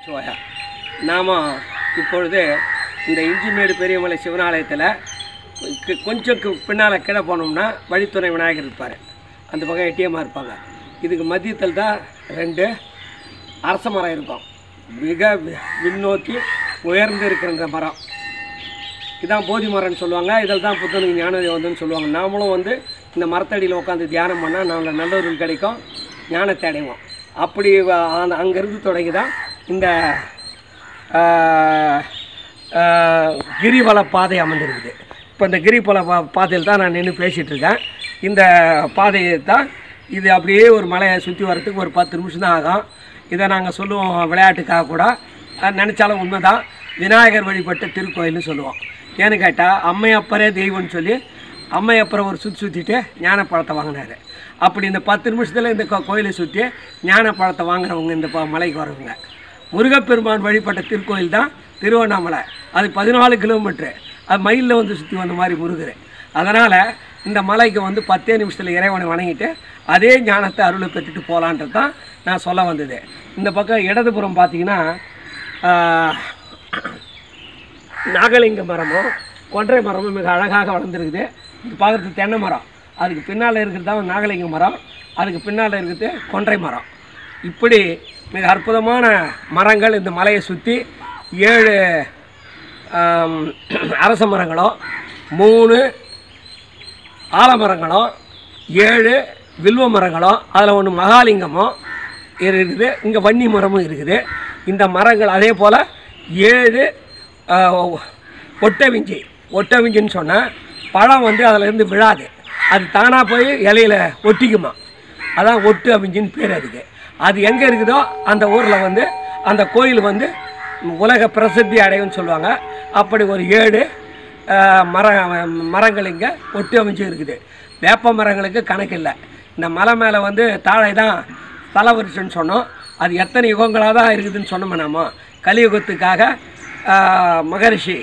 நமச்சிவாயா நாம் இப்பொழுது இந்த இஞ்சிமேடு பெரியமலை சிவனாலயத்தில் கொ- கொஞ்சம் கு- பின்னால் கீழே போனோம்னா வழித்துணை விநாயகர் இருப்பார் அந்த பக்கம் எட்டியமாக இருப்பாங்க இதுக்கு மத்தியத்தில் தான் ரெண்டு அரச மரம் இருக்கும் மிக வி- விண்ணோக்கி உயர்ந்து இருக்கிற இந்த மரம் இதான் போதி மரம்னு சொல்லுவாங்க இதில் தான் புத்தனுக்கு ஞானோதயம் வந்துன்னு சொல்லுவாங்க நாமளும் வந்து இந்த மரத்தடியில் உட்காந்து தியானம் பண்ணால் நம்மள நல்லொருள் கிடைக்கும் ஞானத்தை அடைவோம் அப்படி வ- அந்த அங்கேருந்து தொடங்கி தான் இந்த ஆஹ், ஆஹ், கிரிவல பாதை அமைந்திருக்குது இப்போ இந்த கிரிவல பா பாதையில் தான் நான் நின்று பேசிகிட்டு இருக்கேன் இந்த பாதையை தான் இது அப்படியே ஒரு மலையை சுற்றி வர்றதுக்கு ஒரு பத்து நிமிஷம் தான் ஆகும் இதை நாங்கள் சொல்லுவோம் விளையாட்டுக்காக கூட அது நினச்சாலும் உண்மை தான் விநாயகர் வழிபட்ட திருக்கோயில்னு சொல்லுவோம் ஏன்னு கேட்டால் அம்மையப்பரே தெய்வம்னு சொல்லி அம்மையப்பரை ஒரு சுற்றி சுற்றிட்டு ஞானப்பழத்தை வாங்கினாரு அப்படி இந்த பத்து நிமிஷத்தில் இந்த கோ- கோயிலை சுற்றி ஞானப்பழத்தை வாங்குறவங்க இந்த ப- மலைக்கு வரவங்க முருகப்பெருமான் வழிபட்ட திருக்கோயில் தான் திருவண்ணாமலை அது பதினாலு கிலோமீட்ரு அது மயிலில் வந்து சுற்றி வந்த மாதிரி முருகர் அதனால் இந்த மலைக்கு வந்து பத்தே நிமிஷத்தில் இறைவனை வணங்கிட்டு அதே ஞானத்தை அருளை பெற்றுட்டு போகலான்றது தான் நான் சொல்ல வந்தது இந்த பக்கம் இடதுபுறம் பார்த்தீங்கன்னா ஆஹ், நாகலிங்க மரமும் கொன்றை மரமும் மிக அழகாக வளர்ந்துருக்குது இது பார்க்குறது தென்னை மரம் அதுக்கு பின்னால் இருக்கிறது தான் நாகலிங்க மரம் அதுக்கு பின்னால் இருக்கிறது கொன்றை மரம் இப்படி மிக அற்புதமான மரங்கள் இந்த மலையை சுற்றி ஏழு ஆம், அரச மரங்களும் மூணு ஆலமரங்களும் ஏழு வில்வ மரங்களும் அதில் ஒன்று மகாலிங்கமும் இருக்குது இங்கே வன்னி மரமும் இருக்குது இந்த மரங்கள் அதே போல் ஏழு ஆஹ், ஒட்டவிஞ்சி ஒட்டவிஞ்சின்னு சொன்னால் பழம் வந்து அதில் இருந்து விழாது அது தானாக போய் இலையில ஒட்டிக்குமா அதான் ஒட்டு அவிஞ்சின்னு பேர் அதுக்கு அது எங்கே இருக்குதோ அந்த ஊரில் வந்து அந்த கோயில் வந்து உலக பிரசித்தி அடையும்னு சொல்லுவாங்க அப்படி ஒரு ஏழு ஆஹ், மர மரங்கள் இங்கே ஒட்டு அமைஞ்சு இருக்குது வேப்ப மரங்களுக்கு கணக்கு இல்லை இந்த மலை மேலே வந்து தாழை தான் தலவரிசைன்னு சொன்னோம் அது எத்தனை யுகங்களாக தான் இருக்குதுன்னு சொன்னோம் நாம கலியுகத்துக்காக ஆஹ், மகரிஷி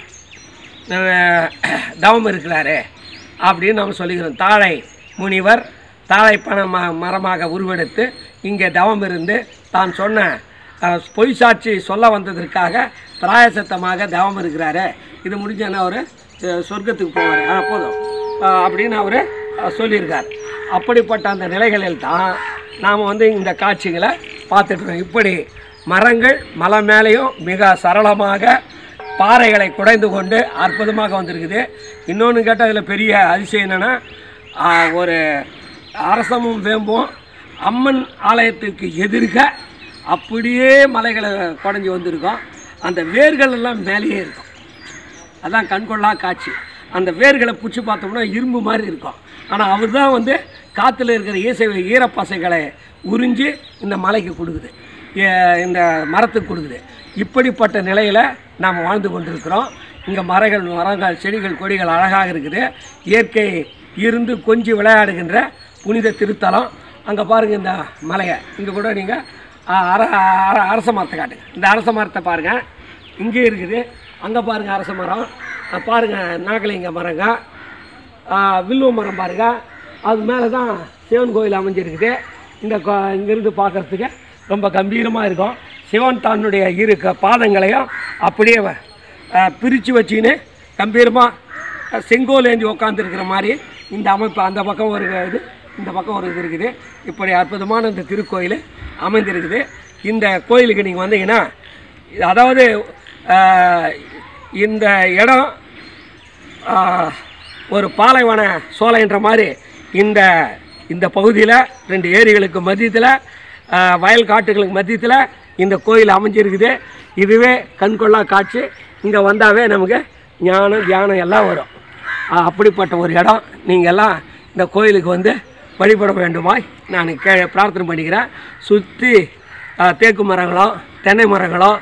அஹ், தவம் இருக்கிறாரு அப்படின்னு நம்ம சொல்லிக்கிறோம் தாழை முனிவர் தாழை பண ம மரமாக உருவெடுத்து இங்கே தவம் இருந்து தான் சொன்ன அஹ், பொய் சாட்சி சொல்ல வந்ததற்காக பிராயசத்தமாக தவம் இருக்கிறாரு இது முடிஞ்சோன்னா அவர் சொர்க்கத்துக்கு போவார் ஆ போதும் அஹ், அப்படின்னு அவர் சொல்லியிருக்கார் அப்படிப்பட்ட அந்த நிலைகளில் தான் நாம் வந்து இந்த காட்சிகளை பார்த்துட்ருக்கோம் இப்படி மரங்கள் மலை மேலேயும் மிக சரளமாக பாறைகளை குடைந்து கொண்டு அற்புதமாக வந்திருக்குது இன்னொன்று கேட்டால் அதில் பெரிய அதிசயம் என்னென்னா ஒரு அரசமும் வேம்பும் அம்மன் ஆலயத்துக்கு எதிர்க்க அப்படியே மலைகளை குடஞ்சி வந்திருக்கோம் அந்த வேர்கள் எல்லாம் மேலேயே இருக்கும் அதான் கண்கொள்ளா காட்சி அந்த வேர்களை பிடிச்சி பார்த்தோம்னா இரும்பு மாதிரி இருக்கும் ஆனால் அவர் தான் வந்து காற்றுல இருக்கிற ஈசை ஈரப்பசைகளை உறிஞ்சி இந்த மலைக்கு கொடுக்குது ஏ- இந்த மரத்துக்கு கொடுக்குது இப்படிப்பட்ட நிலையில் நாம் வாழ்ந்து கொண்டிருக்கிறோம் இங்கே மரங்கள் மரங்கள் செடிகள் கொடிகள் அழகாக இருக்குது இயற்கை இருந்து கொஞ்சி விளையாடுகின்ற புனித திருத்தலம் அங்கே பாருங்கள் இந்த மலையை இங்கே கூட நீங்கள் அர அர- அரச மரத்தை காட்டுங்க இந்த அரச மரத்தை பாருங்கள் இங்கே இருக்குது அங்கே பாருங்கள் அரச மரம் அஹ் பாருங்க நாகலிங்க மரங்க ஆஹ் வில்வ மரம் பாருங்க அது மேலே தான் சிவன் கோயில் அமைஞ்சிருக்குது இந்த கோ இங்கேருந்து பார்க்குறதுக்கு ரொம்ப கம்பீரமாக இருக்கும் சிவன் தன்னுடைய இரு க- பாதங்களையும் அப்படியே பிரித்து வச்சுக்கின்னு கம்பீரமாக செங்கோல் ஏந்தி உட்காந்துருக்கிற மாதிரி இந்த அமைப்பு அந்த பக்கம் ஒரு இது இந்த பக்கம் ஒரு இது இருக்குது இப்படி அற்புதமான இந்த திருக்கோயில் அமைந்திருக்குது இந்த கோயிலுக்கு நீங்கள் வந்தீங்கன்னா அதாவது ஆஹ், இந்த இடம் ஆஹ், ஒரு பாலைவன சோலைன்ற மாதிரி இந்த இந்த பகுதியில் ரெண்டு ஏரிகளுக்கு மத்தியத்தில் ஆஹ், வயல் காட்டுகளுக்கு மத்தியத்தில் இந்த கோயில் அமைஞ்சிருக்குது இதுவே கண்கொள்ளா காட்சி இங்கே வந்தாவே நமக்கு ஞானம் தியானம் எல்லாம் வரும் ஆஹ், அப்படிப்பட்ட ஒரு இடம் நீங்கள் எல்லாம் இந்த கோயிலுக்கு வந்து வழிபட வேண்டுமாய் நான் கே பிரார்த்தனை பண்ணிக்கிறேன் சுற்றி தேக்கு மரங்களும் தென்னை மரங்களும்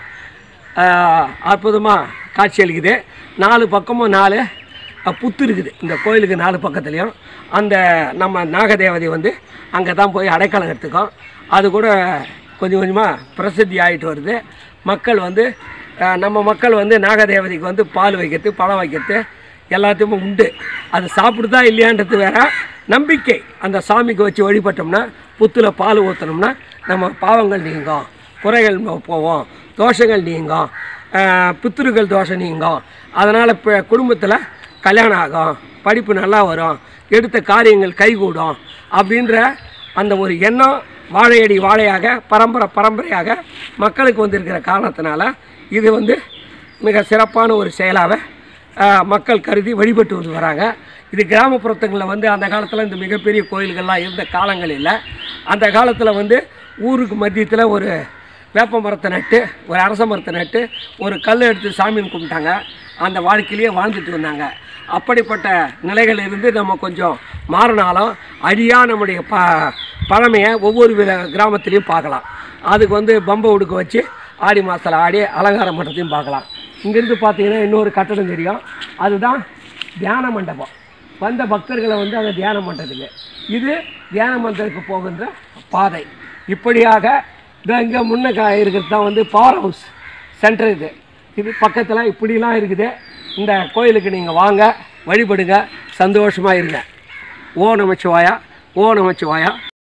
அற்புதமாக காட்சியளிக்குது நாலு பக்கமும் நாலு அஹ், புத்து இருக்குது இந்த கோயிலுக்கு நாலு பக்கத்துலேயும் அந்த நம்ம நாகதேவதை வந்து அங்கே தான் போய் அடைக்கலம் எடுத்துக்கோம் அது கூட கொஞ்சம் கொஞ்சமாக பிரசித்தி ஆகிட்டு வருது மக்கள் வந்து அஹ், நம்ம மக்கள் வந்து நாகதேவதைக்கு வந்து பால் வைக்கிறது பழம் வைக்கிறது எல்லாத்தையுமே உண்டு அது சாப்பிடுதா இல்லையான்றது வேற நம்பிக்கை அந்த சாமிக்கு வச்சு வழிபட்டோம்னா புத்துல பால் ஊற்றினோம்னா நம்ம பாவங்கள் நீங்கும் குறைகள் போவோம் தோஷங்கள் நீங்கும் ஆஹ் பித்ருக்கள் தோஷம் நீங்கும் அதனால் இப்போ குடும்பத்தில் கல்யாணம் ஆகும் படிப்பு நல்லா வரும் எடுத்த காரியங்கள் கைகூடும் அப்படின்ற அந்த ஒரு எண்ணம் வாழையடி வாழையாக பரம்பரை பரம்பரையாக மக்களுக்கு வந்திருக்கிற காரணத்தினால இது வந்து மிக சிறப்பான ஒரு செயலாக ஆஹ், மக்கள் கருதி வழிபட்டு வந்து வராங்க இது கிராமப்புறத்துங்களில் வந்து அந்த காலத்தில் இந்த மிகப்பெரிய கோயில்கள்லாம் இருந்த காலங்கள் இல்லை அந்த காலத்தில் வந்து ஊருக்கு மத்தியத்தில் ஒரு வேப்ப மரத்தை நட்டு ஒரு அரச மரத்தை நட்டு ஒரு கல் எடுத்து சாமின்னு கும்பிட்டாங்க அந்த வாழ்க்கையிலேயே வாழ்ந்துட்டு வந்தாங்க அப்படிப்பட்ட நிலைகள் இருந்து நம்ம கொஞ்சம் மாறினாலும் அழியா நம்முடைய ப பழமையை ஒவ்வொரு வித கிராமத்துலேயும் பார்க்கலாம் அதுக்கு வந்து பம்பை உடுக்க வச்சு ஆடி மாதத்தில் ஆடி அலங்காரம் பண்ணுறதையும் பார்க்கலாம் இங்கேருந்து பார்த்தீங்கன்னா இன்னொரு கட்டடம் தெரியும் அதுதான் தியான மண்டபம் வந்த பக்தர்களை வந்து அதை தியானம் பண்ணுறதுக்கு இது தியான மண்டபத்துக்கு போகின்ற பாதை இப்படியாக இதோ இங்கே முன்ன கா இருக்கிறது தான் வந்து பவர் ஹவுஸ் சென்டர் இது இது பக்கத்தில் இப்படிலாம் இருக்குது இந்த கோயிலுக்கு நீங்கள் வாங்க வழிபடுங்க சந்தோஷமாக இருங்க ஓ நமச்சிவாயா ஓ நமச்சிவாயா